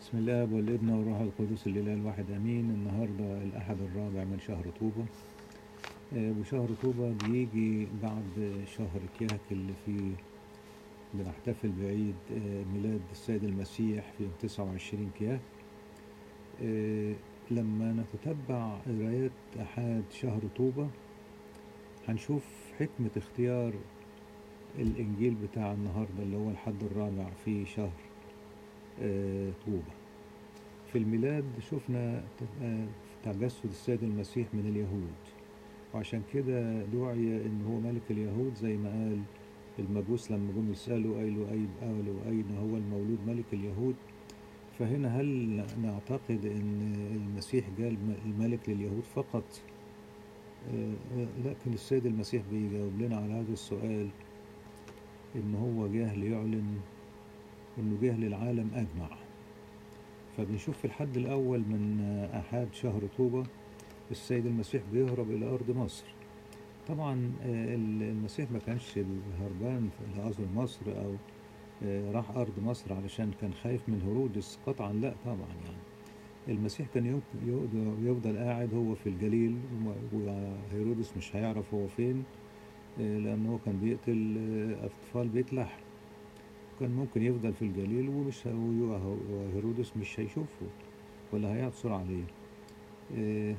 بسم الله والابن والروح القدس الإله الواحد أمين النهاردة الأحد الرابع من شهر طوبة آه، وشهر طوبة بيجي بعد شهر كيهك اللي فيه بنحتفل بعيد آه، ميلاد السيد المسيح في 29 كيهك آه، لما نتتبع قرايات أحد شهر طوبة هنشوف حكمة اختيار الإنجيل بتاع النهاردة اللي هو الحد الرابع في شهر آه، طوبة في الميلاد شفنا ت- آه، تجسد السيد المسيح من اليهود وعشان كده دعي ان هو ملك اليهود زي ما قال المجوس لما جم يسألوا قالوا أي قالوا أين هو المولود ملك اليهود فهنا هل نعتقد ان المسيح جاء الم- الملك لليهود فقط آه، آه، لكن السيد المسيح بيجاوب لنا على هذا السؤال ان هو جاه ليعلن انه جه للعالم اجمع فبنشوف في الحد الاول من احاد شهر طوبة السيد المسيح بيهرب الى ارض مصر طبعا آه، المسيح ما كانش هربان في قصر مصر او آه، راح ارض مصر علشان كان خايف من هيرودس قطعا لا طبعا يعني المسيح كان يمكن يقدر- يفضل قاعد هو في الجليل وما- وهيرودس مش هيعرف هو فين آه، لأنه هو كان بيقتل آه، أطفال بيت لحم كان ممكن يفضل في الجليل ومش ه- وه- وهيرودس مش هيشوفه ولا هيعثر عليه آه،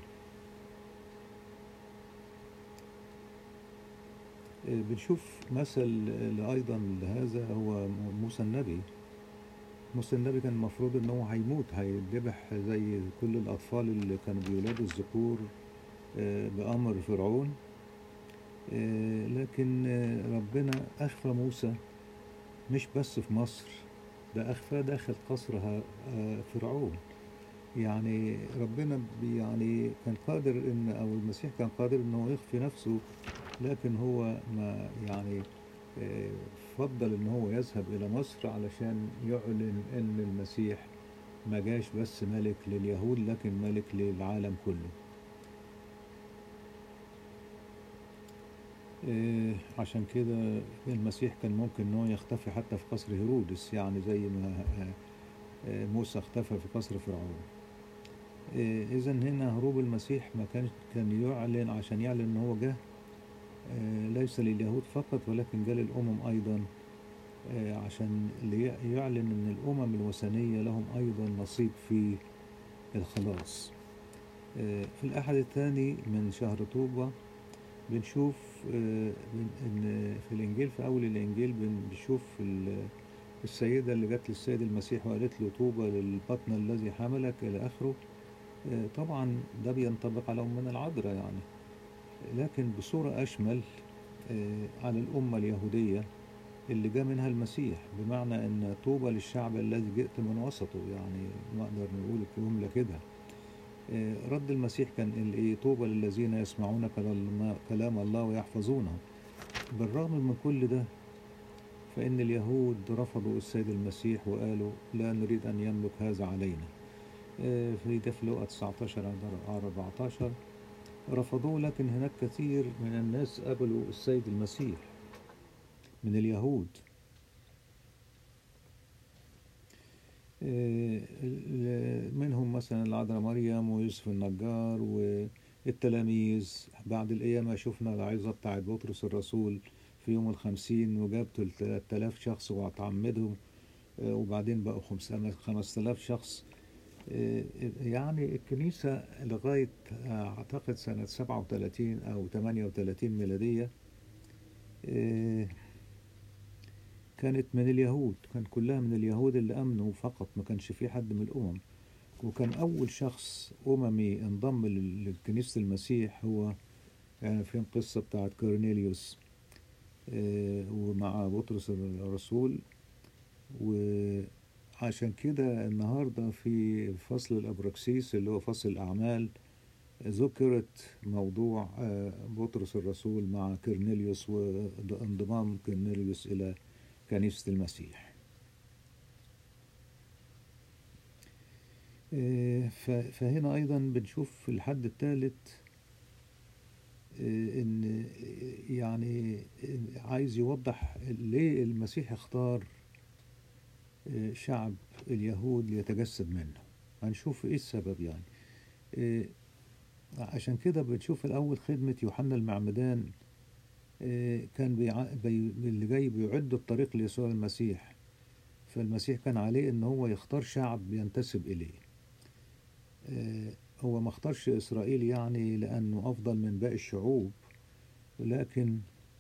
آه، بنشوف مثل آه، أيضا لهذا هو موسى النبي موسى النبي كان المفروض ان هو هيموت هيذبح زي كل الاطفال اللي كانوا بيولادوا الذكور آه، بامر فرعون آه، لكن آه، ربنا اخفى موسى مش بس في مصر ده اخفاه داخل قصر ه- آه، فرعون يعني ربنا بي- يعني كان قادر ان او المسيح كان قادر ان هو يخفي نفسه لكن هو ما يعني آه، فضل ان هو يذهب الى مصر علشان يعلن ان المسيح ما جاش بس ملك لليهود لكن ملك للعالم كله آه، عشان كده المسيح كان ممكن ان هو يختفي حتى في قصر هيرودس يعني زي ما آه، آه، موسى اختفى في قصر فرعون اذا هنا هروب المسيح ما كان كان يعلن عشان يعلن ان هو جه آه، ليس لليهود فقط ولكن جاء للامم ايضا آه، عشان لي- يعلن ان الامم الوثنيه لهم ايضا نصيب في الخلاص آه، في الاحد الثاني من شهر طوبة بنشوف آه، بن- ان في الانجيل في اول الانجيل بن- بنشوف ال- السيدة اللي جت للسيد المسيح وقالت له طوبى للبطن الذي حملك الى اخره آه، طبعا ده بينطبق على امنا العذراء يعني لكن بصورة اشمل آه، على الامة اليهودية اللي جاء منها المسيح بمعنى ان طوبى للشعب الذي جئت من وسطه يعني نقدر نقول الجملة كده آه، رد المسيح كان الايه طوبى للذين يسمعون كلام كلام الله ويحفظونه بالرغم من كل ده فإن اليهود رفضوا السيد المسيح وقالوا لا نريد أن يملك هذا علينا آه، في ده في لقا 19 على 14 رفضوه لكن هناك كثير من الناس قبلوا السيد المسيح من اليهود آه، ال- منهم مثلا العذراء مريم ويوسف النجار والتلاميذ بعد القيامة شفنا العظة بتاعت بطرس الرسول في يوم الخمسين وجاب 3000 شخص وتعمدهم آه، وبعدين بقوا خمسة- 5000 شخص آه، يعني الكنيسة لغاية آه، أعتقد سنة 37 أو 38 ميلادية آه، كانت من اليهود كان كلها من اليهود اللي أمنوا فقط ما كانش في حد من الأمم وكان أول شخص أممي انضم لل- لكنيسة المسيح هو يعني في القصة بتاعت كورنيليوس آه، ومع بطرس الرسول وعشان كده النهاردة في فصل الأبراكسيس اللي هو فصل الأعمال ذكرت موضوع آه، بطرس الرسول مع كورنيليوس وانضمام كورنيليوس إلى كنيسة المسيح آه، ف- فهنا أيضا بنشوف في الحد الثالث آه، إن آه، يعني آه، عايز يوضح ليه المسيح اختار آه، شعب اليهود ليتجسد منه هنشوف ايه السبب يعني آه، عشان كده بنشوف الأول خدمة يوحنا المعمدان آه، كان بيع... بي... اللي جاي بيعد الطريق ليسوع المسيح فالمسيح كان عليه ان هو يختار شعب ينتسب اليه آه، هو ما اختارش اسرائيل يعني لانه افضل من باقي الشعوب لكن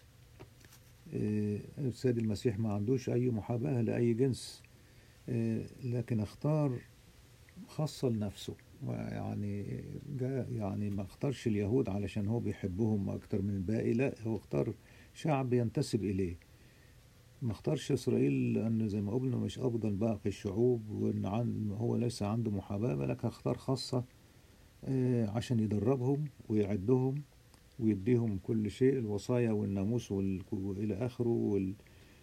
آه، السيد المسيح ما عندوش اي محاباة لاي جنس آه، لكن اختار خاصة لنفسه يعني جاء يعني ما اختارش اليهود علشان هو بيحبهم اكتر من الباقي لا هو اختار شعب ينتسب اليه ما اختارش اسرائيل لان زي ما قلنا مش افضل باقي الشعوب وان عن هو ليس عنده محاباه لكن اختار خاصه آه، عشان يدربهم ويعدهم ويديهم كل شيء الوصايا والناموس وال- والى اخره وال...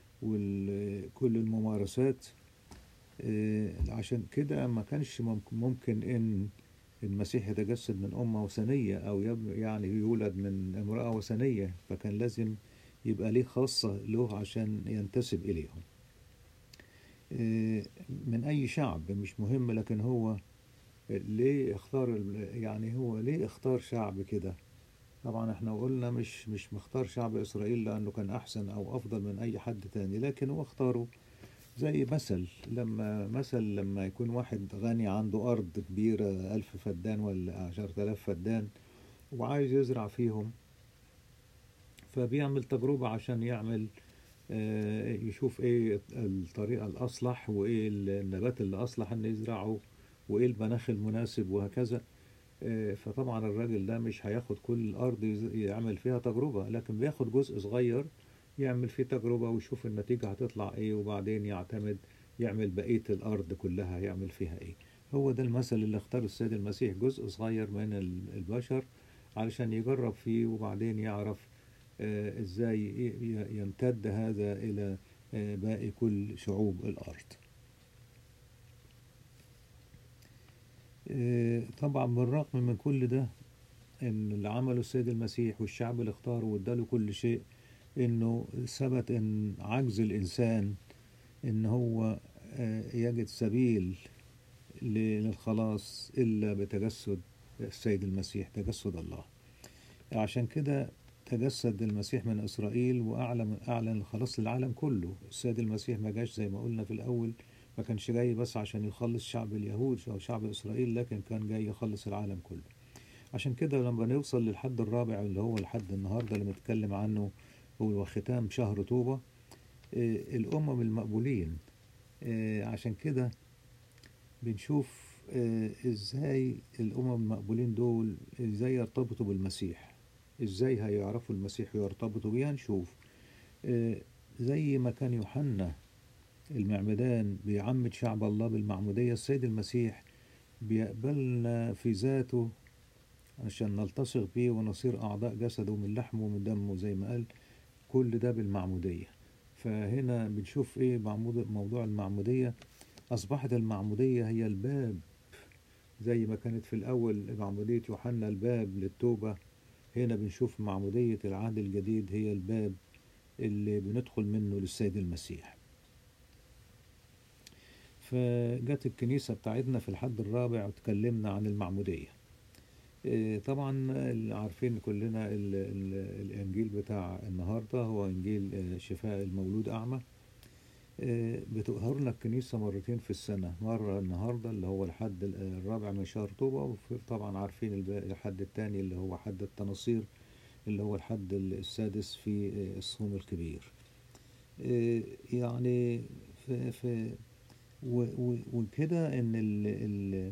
وكل الممارسات آه، عشان كده ما كانش ممكن, ممكن ان المسيح يتجسد من أمة وثنية أو يب- يعني يولد من امرأة وثنية فكان لازم يبقى ليه خاصة له عشان ينتسب إليهم آه، من أي شعب مش مهم لكن هو ليه اختار ال- يعني هو ليه اختار شعب كده طبعا احنا قلنا مش مش مختار شعب إسرائيل لأنه كان أحسن أو أفضل من أي حد تاني لكن هو اختاره زي مثل لما مثل لما يكون واحد غني عنده أرض كبيرة ألف فدان ولا عشرة آلاف فدان وعايز يزرع فيهم فبيعمل تجربة عشان يعمل آه، يشوف ايه الطريقة الأصلح وايه النبات اللي أصلح إن يزرعه وايه المناخ المناسب وهكذا آه، فطبعا الراجل ده مش هياخد كل الأرض يز- يعمل فيها تجربة لكن بياخد جزء صغير يعمل فيه تجربة ويشوف النتيجة هتطلع ايه وبعدين يعتمد يعمل بقية الأرض كلها يعمل فيها ايه هو ده المثل اللي اختاره السيد المسيح جزء صغير من ال- البشر علشان يجرب فيه وبعدين يعرف آه، ازاي ي- ي- يمتد هذا إلى آه، باقي كل شعوب الأرض آه، طبعا بالرغم من كل ده ان اللي عمله السيد المسيح والشعب اللي اختاره واداله كل شيء انه ثبت ان عجز الانسان ان هو آه، يجد سبيل للخلاص الا بتجسد السيد المسيح تجسد الله عشان كده تجسد المسيح من اسرائيل واعلن اعلن الخلاص للعالم كله السيد المسيح ما جاش زي ما قلنا في الاول ما كانش جاي بس عشان يخلص شعب اليهود او شعب اسرائيل لكن كان جاي يخلص العالم كله عشان كده لما نوصل للحد الرابع اللي هو الحد النهارده اللي بنتكلم عنه هو ختام شهر طوبة آه، الأمم المقبولين آه، عشان كده بنشوف آه، ازاي الأمم المقبولين دول ازاي يرتبطوا بالمسيح ازاي هيعرفوا المسيح ويرتبطوا بيه هنشوف آه، زي ما كان يوحنا المعمدان بيعمد شعب الله بالمعمودية السيد المسيح بيقبلنا في ذاته عشان نلتصق بيه ونصير أعضاء جسده من لحمه ومن دمه زي ما قال كل ده بالمعمودية فهنا بنشوف ايه معمود موضوع المعمودية أصبحت المعمودية هي الباب زي ما كانت في الأول معمودية يوحنا الباب للتوبة هنا بنشوف معمودية العهد الجديد هي الباب اللي بندخل منه للسيد المسيح فجت الكنيسة بتاعتنا في الحد الرابع وتكلمنا عن المعمودية إيه، طبعا اللي عارفين كلنا ال ال الإنجيل بتاع النهاردة هو إنجيل آه، شفاء المولود أعمى آه، بتظهر لنا الكنيسة مرتين في السنة مرة النهاردة اللي هو الحد ال- الرابع من شهر طوبة وطبعا عارفين الب- الحد التاني اللي هو حد التناصير اللي هو الحد السادس في آه، الصوم الكبير آه، يعني في في و- و- وكده ان ال ال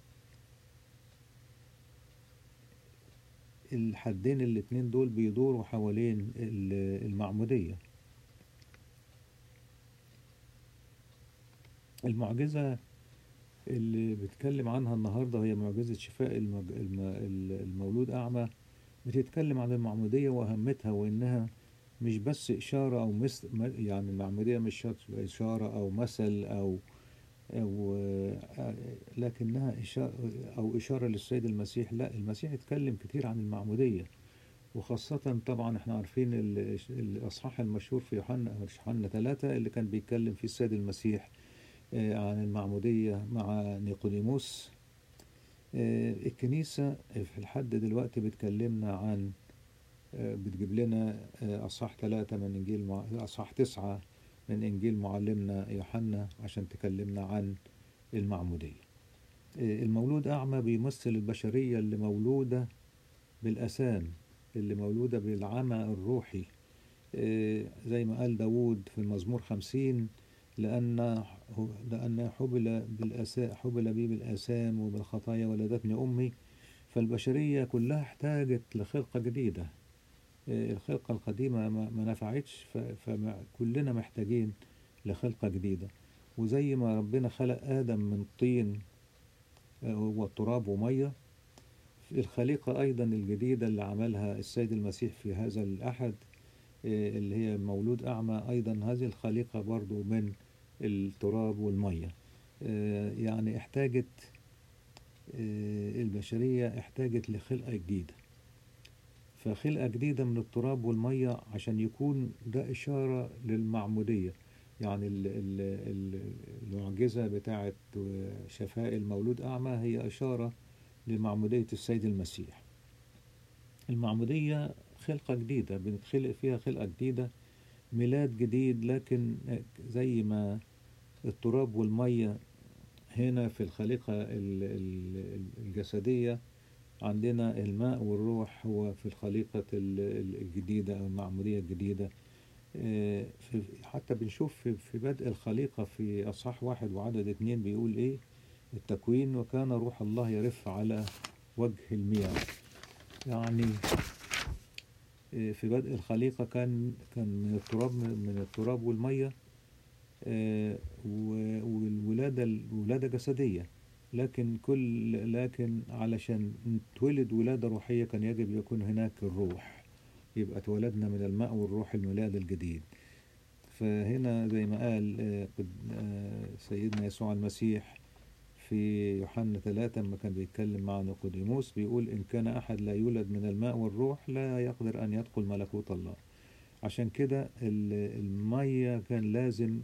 الحدين الاتنين دول بيدوروا حوالين ال- المعمودية المعجزة اللي بتكلم عنها النهاردة هي معجزة شفاء المج... الم... ال- المولود أعمى بتتكلم عن المعمودية وأهميتها وإنها مش بس إشارة أو مثل يعني المعمودية مش شرط تبقى إشارة أو مثل أو أو آه، لكنها إشارة أو إشارة للسيد المسيح لا المسيح اتكلم كتير عن المعمودية وخاصة طبعا احنا عارفين ال- الأصحاح المشهور في يوحنا يوحنا ثلاثة اللي كان بيتكلم فيه السيد المسيح آه، عن المعمودية مع نيقوديموس آه، الكنيسة في الحد دلوقتي بتكلمنا عن آه، بتجيب لنا آه، أصحاح ثلاثة من إنجيل مع... أصحاح تسعة من إنجيل معلمنا يوحنا عشان تكلمنا عن المعمودية آه، المولود أعمى بيمثل البشرية اللي مولودة بالأسام اللي مولودة بالعمى الروحي آه، زي ما قال داوود في المزمور خمسين لأن لأن حبل بالأسا حبل بي بالآثام وبالخطايا ولدتني أمي فالبشرية كلها احتاجت لخلقة جديدة آه، الخلقة القديمة ما ما نفعتش ف- فكلنا محتاجين لخلقة جديدة وزي ما ربنا خلق آدم من طين آه، والتراب ومية الخليقة أيضا الجديدة اللي عملها السيد المسيح في هذا الأحد آه، اللي هي مولود أعمى أيضا هذه الخليقة برضو من التراب والمية آه، يعني احتاجت آه، البشرية احتاجت لخلقة جديدة فخلقة جديدة من التراب والمية عشان يكون ده إشارة للمعمودية يعني ال- ال- ال- المعجزة بتاعة شفاء المولود أعمى هي إشارة لمعمودية السيد المسيح المعمودية خلقة جديدة بنتخلق فيها خلقة جديدة ميلاد جديد لكن زي ما التراب والمية هنا في الخليقة ال- ال- الجسدية عندنا الماء والروح هو في الخليقة ال- ال- الجديدة أو المعمودية الجديدة آه، في حتى بنشوف في في بدء الخليقة في أصحاح واحد وعدد اتنين بيقول إيه التكوين وكان روح الله يرف على وجه المياه يعني آه، في بدء الخليقة كان كان من التراب من التراب والمية آه، و- والولادة الولادة جسدية لكن كل لكن علشان نتولد ولادة روحية كان يجب يكون هناك الروح يبقى اتولدنا من الماء والروح الميلاد الجديد فهنا زي ما قال آه، قد- آه، سيدنا يسوع المسيح في يوحنا ثلاثة لما كان بيتكلم مع نيقوديموس بيقول إن كان أحد لا يولد من الماء والروح لا يقدر أن يدخل ملكوت الله عشان كده ال- المية كان لازم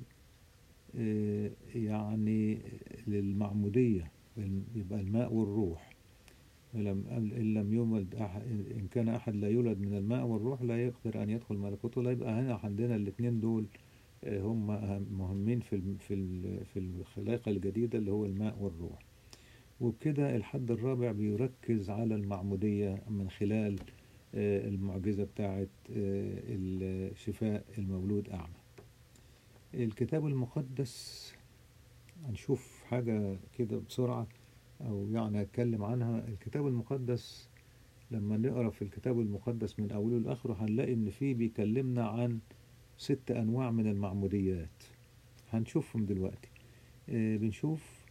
آه، يعني للمعمودية يبقى الماء والروح لم إن لم يولد أحد إن كان أحد لا يولد من الماء والروح لا يقدر أن يدخل ملكوت الله يبقى هنا عندنا الاثنين دول آه، هم أهم- مهمين في الم- في ال- في الخليقة الجديدة اللي هو الماء والروح وبكده الحد الرابع بيركز على المعمودية من خلال آه، المعجزة بتاعة آه، الشفاء المولود أعمى الكتاب المقدس هنشوف حاجة كده بسرعة أو يعني هتكلم عنها الكتاب المقدس لما نقرأ في الكتاب المقدس من أوله لآخره هنلاقي إن فيه بيكلمنا عن ست أنواع من المعموديات هنشوفهم دلوقتي آه، بنشوف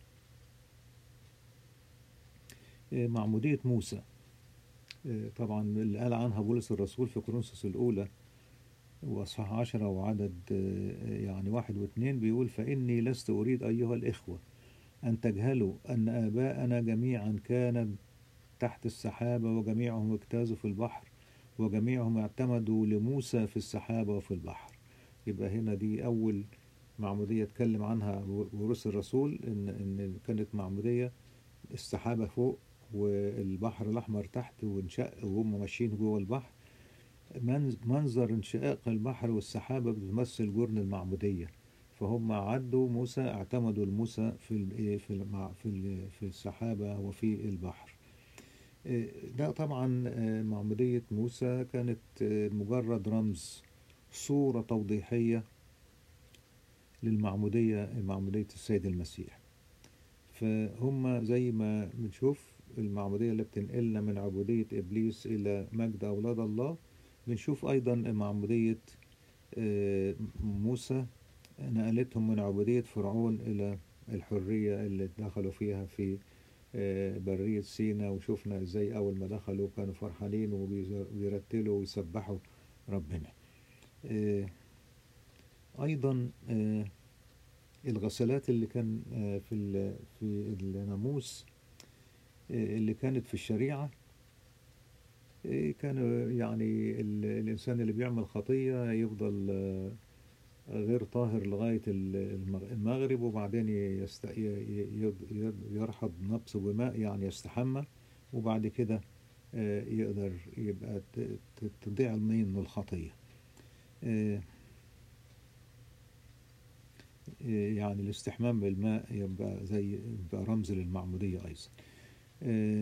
آه، معمودية موسى آه، طبعا اللي قال عنها بولس الرسول في كورنثوس الأولى وأصحاح عشرة وعدد آه، يعني واحد واثنين بيقول فإني لست أريد أيها الإخوة أن تجهلوا أن آباءنا جميعا كانت تحت السحابة وجميعهم اجتازوا في البحر وجميعهم اعتمدوا لموسى في السحابة وفي البحر يبقى هنا دي أول معمودية اتكلم عنها بولس الرسول إن إن كانت معمودية السحابة فوق والبحر الأحمر تحت وانشق وهم ماشيين جوه البحر منز- منظر انشقاق البحر والسحابة بتمثل جرن المعمودية فهم عدوا موسى اعتمدوا لموسى في ال- إيه في المع- في ال- في السحابة وفي البحر إيه ده طبعا آه، معمودية موسى كانت آه، مجرد رمز صورة توضيحية للمعمودية معمودية السيد المسيح فهم زي ما بنشوف المعمودية اللي بتنقلنا من عبودية إبليس إلى مجد أولاد الله بنشوف أيضا معمودية آه، موسى نقلتهم من عبودية فرعون إلى الحرية اللي دخلوا فيها في آه، برية سينا وشفنا ازاي أول ما دخلوا كانوا فرحانين وبيرتلوا ويسبحوا ربنا آه، أيضا آه، الغسلات اللي كان آه، في ال- في الناموس آه، اللي كانت في الشريعة آه، كانوا يعني ال- الإنسان اللي بيعمل خطية يفضل آه، غير طاهر لغاية ال- المغ- المغرب وبعدين يست... ي- ي- ي- يرحض نفسه بماء يعني يستحمى وبعد كده آه، يقدر يبقى ت- ت- تضيع منه الخطية آه، آه، يعني الاستحمام بالماء يبقى زي يبقى رمز للمعمودية أيضا آه،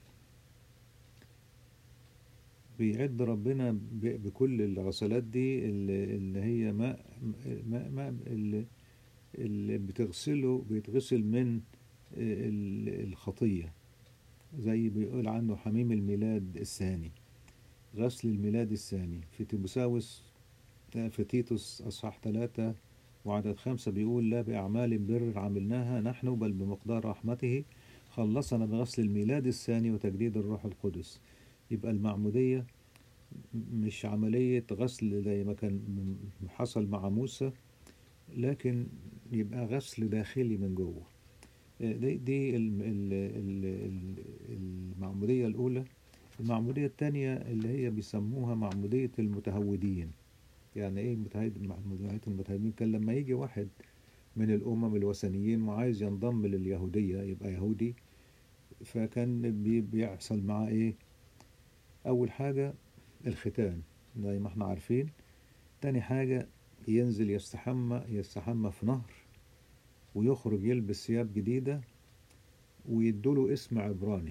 بيعد ربنا ب- بكل الغسلات دي اللي اللي هي ماء ماء, ماء اللي, اللي بتغسله بيتغسل من ال- الخطية زي بيقول عنه حميم الميلاد الثاني غسل الميلاد الثاني في تيموساوس في تيتوس أصحاح ثلاثة وعدد خمسة بيقول لا بأعمال بر عملناها نحن بل بمقدار رحمته خلصنا بغسل الميلاد الثاني وتجديد الروح القدس يبقى المعمودية مش عملية غسل زي ما كان م- حصل مع موسى لكن يبقى غسل داخلي من جوه آه، دي, دي الم- ال- ال- ال- المعمودية الأولى المعمودية الثانية اللي هي بيسموها معمودية المتهودين يعني ايه متهيد معمودية المتهودين كان لما يجي واحد من الأمم الوثنيين وعايز ينضم لليهودية يبقى يهودي فكان بي- بيحصل معاه ايه أول حاجة الختان زي ما احنا عارفين تاني حاجة ينزل يستحمى يستحمى في نهر ويخرج يلبس ثياب جديدة ويدوله اسم عبراني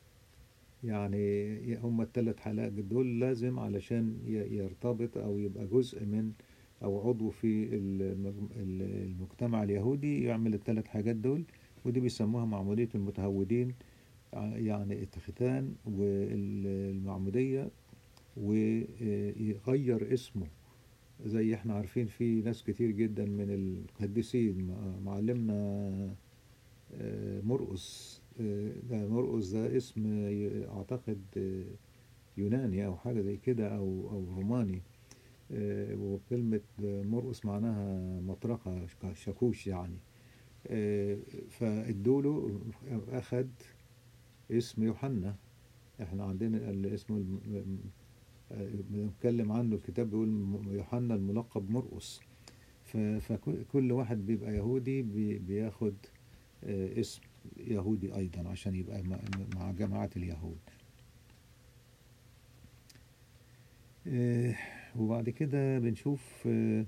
يعني هم الثلاث حلقات دول لازم علشان ي- يرتبط أو يبقى جزء من أو عضو في المج- المجتمع اليهودي يعمل الثلاث حاجات دول ودي بيسموها معمودية المتهودين ع- يعني الختان والمعمودية ويغير اسمه زي احنا عارفين في ناس كتير جدا من القديسين مع- معلمنا آه، مرقس آه، ده مرقس ده اسم ي- اعتقد آه، يوناني او حاجة زي كده او او روماني آه، وكلمة مرقس معناها مطرقة ش- شاكوش يعني آه، فادوله اخد اسم يوحنا احنا عندنا اللي اسمه الم- م- آه، بنتكلم عنه الكتاب بيقول م- يوحنا الملقب مرقس ف- فكل واحد بيبقى يهودي بي- بياخد آه، اسم يهودي أيضا عشان يبقى مع- مع جماعة اليهود آه، وبعد كده بنشوف آه،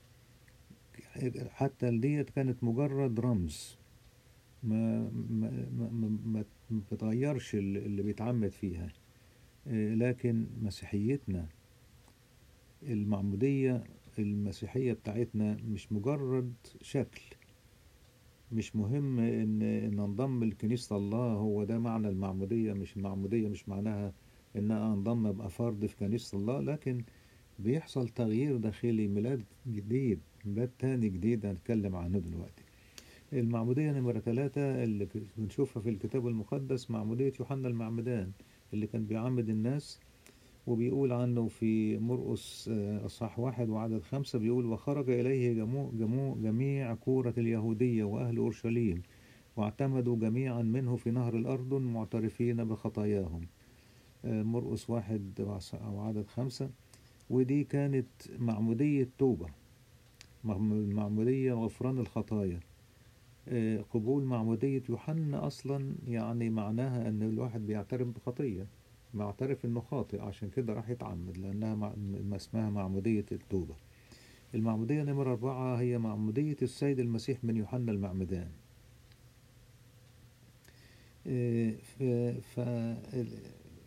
حتى ديت كانت مجرد رمز ما ما ما, ما, ما ما بتغيرش ال- اللي بيتعمد فيها آه، لكن مسيحيتنا المعمودية المسيحية بتاعتنا مش مجرد شكل مش مهم ان ان انضم لكنيسة الله هو ده معنى المعمودية مش المعمودية مش معناها ان انا انضم ابقى فرد في كنيسة الله لكن بيحصل تغيير داخلي ميلاد جديد ميلاد تاني جديد هنتكلم عنه دلوقتي المعمودية نمرة ثلاثة اللي في- بنشوفها في الكتاب المقدس معمودية يوحنا المعمدان اللي كان بيعمد الناس وبيقول عنه في مرقس آه، أصحاح واحد وعدد خمسة بيقول وخرج إليه جمو جمو جميع كورة اليهودية وأهل أورشليم واعتمدوا جميعا منه في نهر الأردن معترفين بخطاياهم آه، مرقس واحد وعس- وعدد خمسة ودي كانت معمودية توبة معم- معمودية غفران الخطايا آه، قبول معمودية يوحنا أصلا يعني معناها أن الواحد بيعترف بخطية معترف أنه خاطئ عشان كده راح يتعمد لأنها مع- ما اسمها معمودية التوبة المعمودية نمرة أربعة هي معمودية السيد المسيح من يوحنا المعمدان آه، ف ف- ال-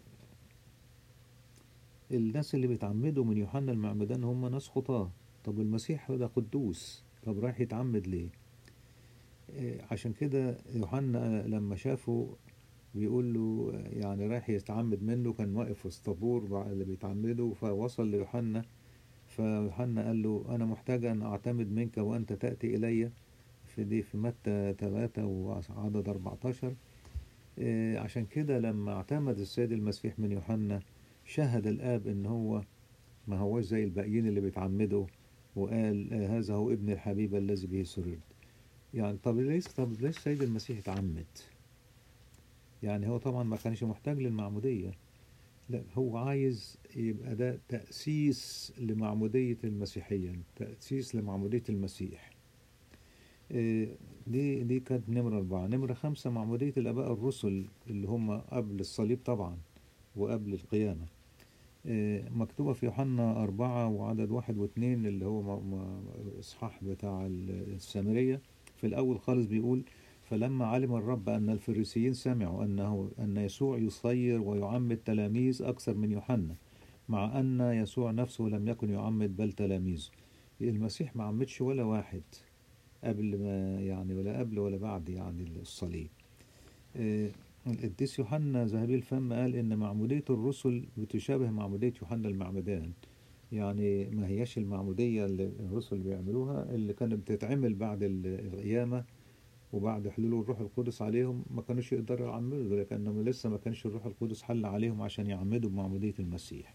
الناس اللي بيتعمدوا من يوحنا المعمدان هم ناس خطاة طب المسيح ده قدوس طب رايح يتعمد ليه آه، عشان كده يوحنا لما شافه بيقول له يعني رايح يتعمد منه كان واقف في اسطبور مع اللي بيتعمدوا فوصل ليوحنا فيوحنا قال له أنا محتاج أن أعتمد منك وأنت تأتي إلي في دي في متى 3 وعدد 14 آه، عشان كده لما اعتمد السيد المسيح من يوحنا شهد الآب إن هو ما هوش زي الباقيين اللي بيتعمدوا وقال آه، هذا هو ابن الحبيب الذي به سررت يعني طب ليش طب ليش السيد المسيح اتعمد يعني هو طبعا ما كانش محتاج للمعمودية لا هو عايز يبقى ده تأسيس لمعمودية المسيحية تأسيس لمعمودية المسيح آه، دي دي كانت نمرة أربعة نمرة خمسة معمودية الآباء الرسل اللي هم قبل الصليب طبعا وقبل القيامة آه، مكتوبة في يوحنا أربعة وعدد واحد واثنين اللي هو م- م- إصحاح بتاع السامرية في الأول خالص بيقول فلما علم الرب أن الفريسيين سمعوا أنه أن يسوع يصير ويعمد تلاميذ أكثر من يوحنا مع أن يسوع نفسه لم يكن يعمد بل تلاميذه المسيح ما عمدش ولا واحد قبل ما يعني ولا قبل ولا بعد يعني الصليب آه، القديس يوحنا ذهبي الفم قال إن معمودية الرسل بتشابه معمودية يوحنا المعمدان يعني ما هياش المعمودية اللي الرسل بيعملوها اللي كانت بتتعمل بعد ال- القيامة وبعد حلول الروح القدس عليهم ما كانوش يقدروا يعمدوا لأنهم لسه ما كانش الروح القدس حل عليهم عشان يعمدوا بمعمودية المسيح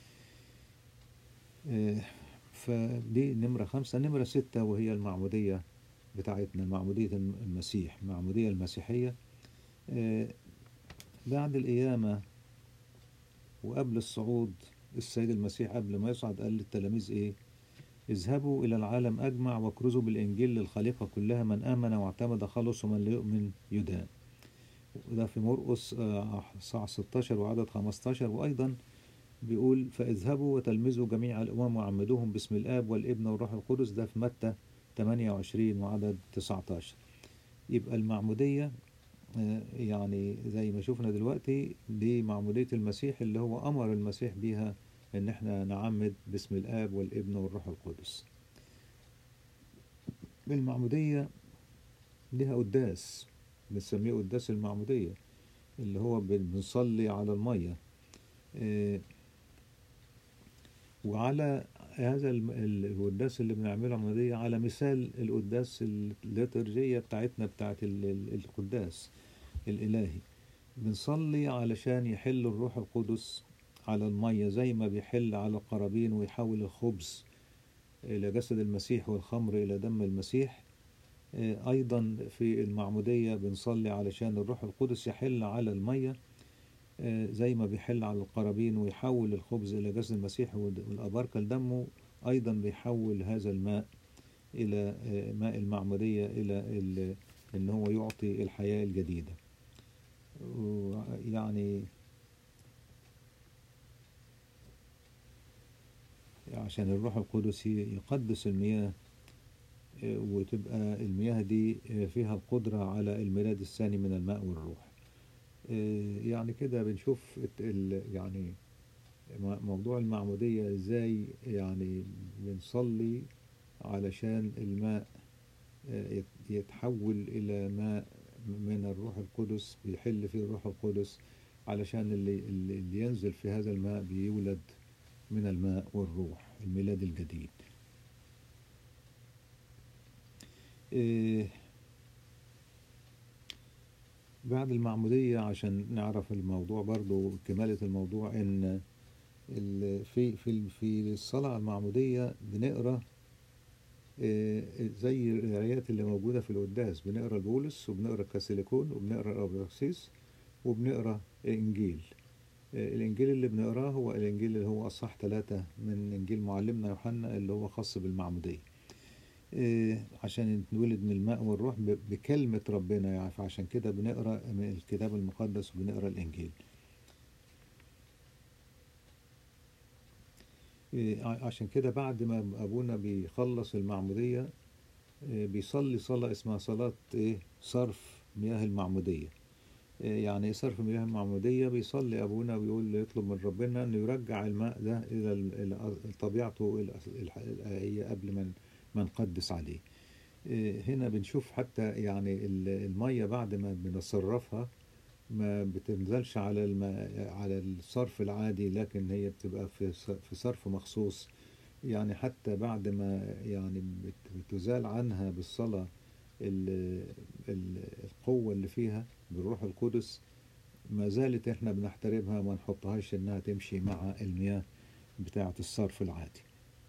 آه، فدي نمرة خمسة نمرة ستة وهي المعمودية بتاعتنا معمودية المسيح معمودية المسيحية آه، بعد القيامة وقبل الصعود السيد المسيح قبل ما يصعد قال للتلاميذ ايه اذهبوا إلى العالم أجمع واكرزوا بالإنجيل للخليقة كلها من آمن واعتمد خلص ومن لا يؤمن يدان وده في مرقس آه، صح 16 وعدد 15 وأيضا بيقول فاذهبوا وتلمذوا جميع الأمم وعمدوهم باسم الآب والابن والروح القدس ده في متى 28 وعدد 19 يبقى المعمودية آه، يعني زي ما شفنا دلوقتي دي معمودية المسيح اللي هو أمر المسيح بيها إن احنا نعمد باسم الآب والابن والروح القدس المعمودية لها قداس بنسميه قداس المعمودية اللي هو بن- بنصلي على المية آه، وعلى هذا الم- ال- القداس اللي بنعمله عملية على مثال القداس الليترجية بتاعتنا بتاعت ال- ال- القداس الإلهي بنصلي علشان يحل الروح القدس على المية زي ما بيحل على القرابين ويحول الخبز إلى جسد المسيح والخمر إلى دم المسيح آه، أيضا في المعمودية بنصلي علشان الروح القدس يحل على المية آه، زي ما بيحل على القرابين ويحول الخبز إلى جسد المسيح والد- والأباركة لدمه أيضا بيحول هذا الماء إلى آه، ماء المعمودية إلى ال- إن هو يعطي الحياة الجديدة و- يعني عشان الروح القدس ي- يقدس المياه آه، وتبقى المياه دي آه، فيها القدرة على الميلاد الثاني من الماء والروح آه، يعني كده بنشوف الت- ال- يعني م- موضوع المعمودية ازاي يعني بنصلي علشان الماء آه، يت- يتحول إلى ماء من الروح القدس بيحل فيه الروح القدس علشان اللي, اللي اللي ينزل في هذا الماء بيولد من الماء والروح الميلاد الجديد آه، بعد المعمودية عشان نعرف الموضوع برضو كمالة الموضوع إن ال- في في في الصلاة المعمودية بنقرا آه، زي الآيات اللي موجودة في القداس بنقرا البولس وبنقرا الكاسيليكون وبنقرا الأبراكسيس وبنقرا إنجيل آه، الإنجيل اللي بنقراه هو الإنجيل اللي هو أصح ثلاثة من إنجيل معلمنا يوحنا اللي هو خاص بالمعمودية آه، عشان نتولد من الماء والروح ب- بكلمة ربنا يعني فعشان كده بنقرا من الكتاب المقدس وبنقرا الإنجيل آه، ع- عشان كده بعد ما أبونا بيخلص المعمودية آه، بيصلي صلاة اسمها صلاة إيه صرف مياه المعمودية آه، يعني إيه صرف مياه المعمودية بيصلي أبونا ويقول يطلب من ربنا إنه يرجع الماء ده إلى ال- إلى طبيعته الأص- الح- الحقيقية قبل ما ن- ما نقدس عليه آه، هنا بنشوف حتى يعني ال- المية بعد ما بنصرفها ما بتنزلش على الماء على الصرف العادي لكن هي بتبقى في ص- في صرف مخصوص يعني حتى بعد ما يعني بت- بتزال عنها بالصلاة ال- ال- القوة اللي فيها بالروح القدس ما زالت احنا بنحترمها وما نحطهاش انها تمشي مع المياه بتاعة الصرف العادي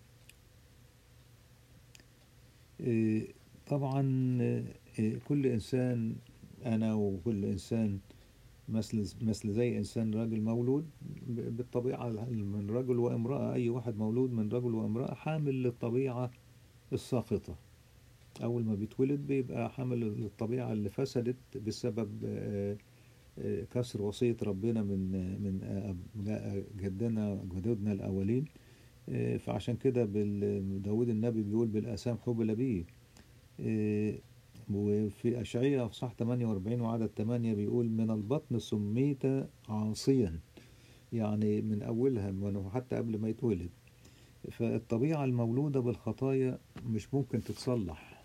إيه، طبعا إيه، كل انسان انا وكل انسان مثل مثل زي إنسان راجل مولود ب- بالطبيعة من رجل وامرأة أي واحد مولود من رجل وامرأة حامل للطبيعة الساقطة أول ما بيتولد بيبقى حامل للطبيعة اللي فسدت بسبب آه، آه، كسر وصية ربنا من من آه، جدنا جدودنا الأولين آه، فعشان كده بال- داود النبي بيقول بالآثام حبل بيه آه، وفي أشعية في صح 48 وعدد 8 بيقول من البطن سميت عاصيا يعني من أولها من حتى قبل ما يتولد فالطبيعة المولودة بالخطايا مش ممكن تتصلح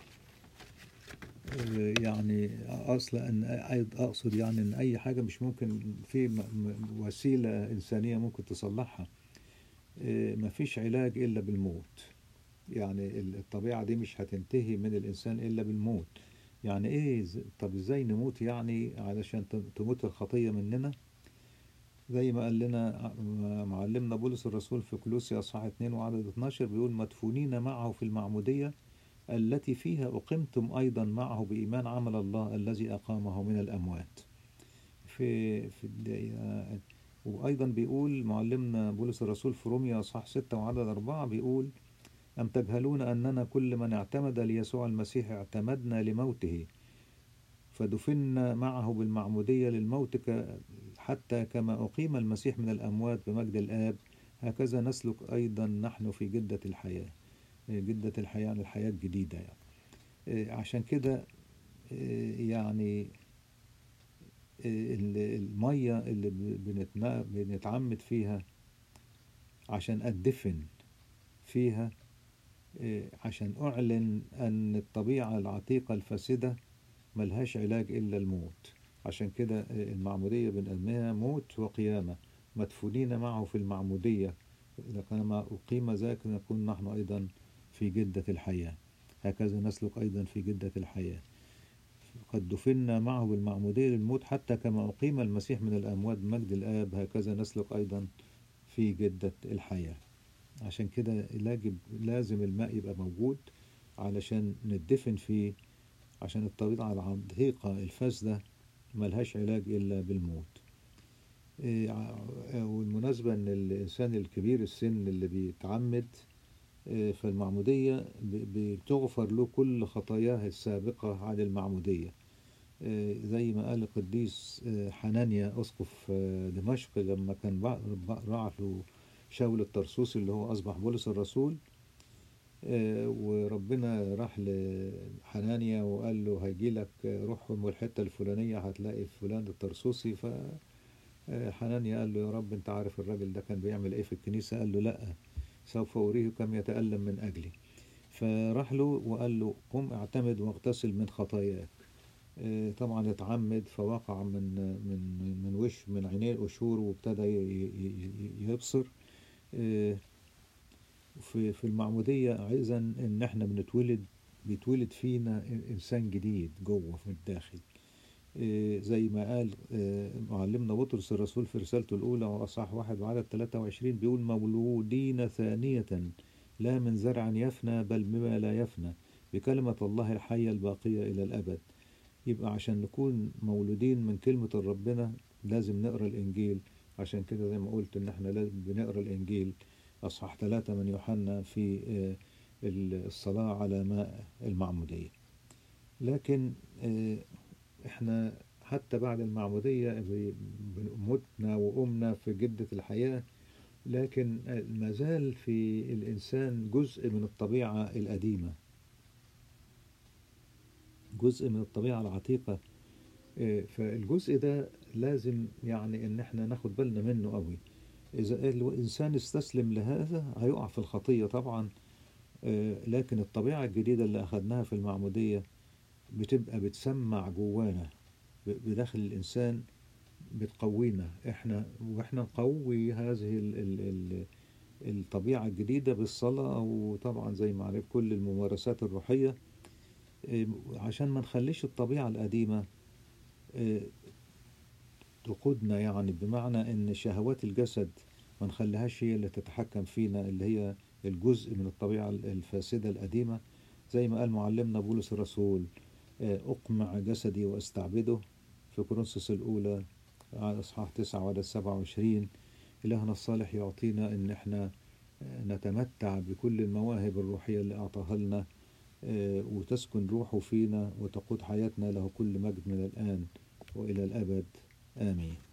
آه، يعني أصلا أن أي- أقصد يعني أن أي حاجة مش ممكن في م- م- وسيلة إنسانية ممكن تصلحها آه، مفيش علاج إلا بالموت يعني ال- الطبيعة دي مش هتنتهي من الإنسان إلا بالموت يعني إيه ز- طب إزاي نموت يعني علشان ت- تموت الخطية مننا زي ما قال لنا ع- معلمنا بولس الرسول في كولوسي أصحاح 2 وعدد 12 بيقول مدفونين معه في المعمودية التي فيها أقمتم أيضا معه بإيمان عمل الله الذي أقامه من الأموات في في الد- وأيضا بيقول معلمنا بولس الرسول في روميا أصحاح 6 وعدد 4 بيقول أم تجهلون أننا كل من اعتمد ليسوع المسيح اعتمدنا لموته فدفنا معه بالمعمودية للموت ك- حتى كما أقيم المسيح من الأموات بمجد الآب هكذا نسلك أيضا نحن في جدة الحياة جدة الحياة يعني الحياة الجديدة يعني إيه، عشان كده إيه، يعني إيه، ال- المية اللي ب- بنتنا- بنتعمد فيها عشان أدفن فيها إيه، عشان أعلن أن الطبيعة العتيقة الفاسدة ملهاش علاج إلا الموت عشان كده إيه، المعمودية بنسميها موت وقيامة مدفونين معه في المعمودية كما أقيم ذاك نكون نحن أيضا في جدة الحياة هكذا نسلك أيضا في جدة الحياة قد دفنا معه بالمعمودية للموت حتى كما أقيم المسيح من الأموات بمجد الآب هكذا نسلك أيضا في جدة الحياة عشان كده لاجب لازم الماء يبقى موجود علشان ندفن فيه عشان الطبيعة العتيقة الفاسدة ملهاش علاج إلا بالموت إيه، ع- والمناسبة إن الإنسان الكبير السن اللي بيتعمد إيه، فالمعمودية ب- بتغفر له كل خطاياه السابقة عن المعمودية إيه، زي ما قال القديس إيه، حنانيا أسقف آه، دمشق لما كان بع- بع- راح له شاول الطرسوسي اللي هو أصبح بولس الرسول آه، وربنا راح لحنانيا وقال له هيجي لك روح من الحتة الفلانية هتلاقي فلان الطرسوسي فحنانيا قال له يا رب انت عارف الراجل ده كان بيعمل ايه في الكنيسة قال له لا سوف أريه كم يتألم من أجلي فراح له وقال له قم اعتمد واغتسل من خطاياك آه، طبعا اتعمد فوقع من من من وش من عينيه القشور وابتدى ي- ي- ي- يبصر آه، في في المعمودية إذا إن إحنا بنتولد بيتولد فينا إنسان جديد جوه في الداخل إيه، زي ما قال آه، معلمنا بطرس الرسول في رسالته الأولى وأصح واحد وعدد 23 بيقول مولودين ثانية لا من زرع يفنى بل بما لا يفنى بكلمة الله الحية الباقية إلى الأبد يبقى عشان نكون مولودين من كلمة ربنا لازم نقرأ الإنجيل عشان كده زي ما قلت إن إحنا لازم بنقرأ الإنجيل أصحاح ثلاثة من يوحنا في آه، الصلاة على ماء المعمودية لكن آه، إحنا حتى بعد المعمودية ب- متنا وقمنا في جدة الحياة لكن آه، ما زال في الإنسان جزء من الطبيعة القديمة جزء من الطبيعة العتيقة آه، فالجزء ده لازم يعني ان احنا ناخد بالنا منه قوي اذا الانسان استسلم لهذا هيقع في الخطية طبعا آه، لكن الطبيعة الجديدة اللي اخدناها في المعمودية بتبقى بتسمع جوانا ب- بداخل الانسان بتقوينا احنا واحنا نقوي هذه ال ال ال الطبيعة الجديدة بالصلاة وطبعا زي ما عرف كل الممارسات الروحية آه، عشان ما نخليش الطبيعة القديمة آه، تقودنا يعني بمعنى ان شهوات الجسد ما نخليهاش هي اللي تتحكم فينا اللي هي الجزء من الطبيعة الفاسدة القديمة زي ما قال معلمنا بولس الرسول آه، أقمع جسدي وأستعبده في كورنثوس الأولى إصحاح تسعة وعدد سبعة وعشرين إلهنا الصالح يعطينا إن إحنا نتمتع بكل المواهب الروحية اللي أعطاها لنا وتسكن روحه فينا وتقود حياتنا له كل مجد من الآن وإلى الأبد آمين